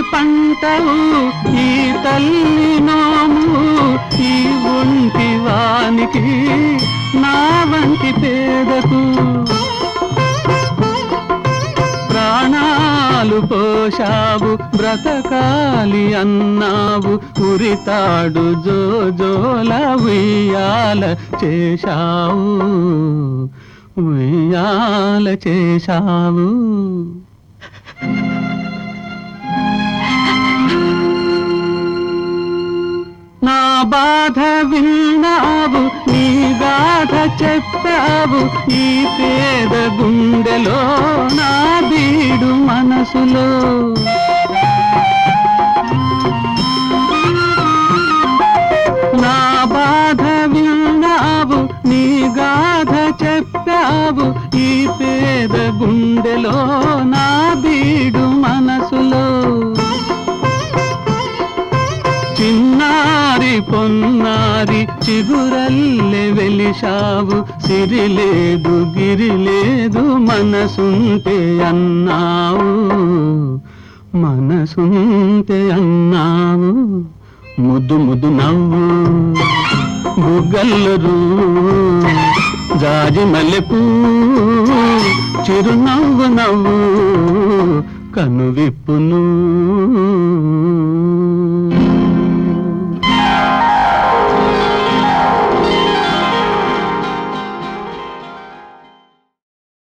పంటవు ఈ తల్లి నోము ఈ ఒంటి వానికి నా వంటి పేదకు ప్రాణాలు పోషావు బ్రతకాలి అన్నావు ఉరితాడు జోజోల ఉయ్యాల చేశావు ఉయ్యాల చేశావు నా బాధ విన్నావు నీ గాథ చెప్పావు ఈ పేద గుండెలో నా బీడు మనసులో నా బాధ విన్నావు నీ గాథ చెప్పావు ఈ పేద గుండెలో నా బీడు మనసులో చిన్నారి పొన్నారి చిగురల్లె వెలిశావు సిరి లేదు గిరి లేదు మనసుంటే అన్నావు మనసుంటే అన్నావు ముద్దు ముద్దు నవ్వు బుగ్గల్లరు జాజి మల్లెపూ చిరునవ్వు నవ్వు కను విప్పును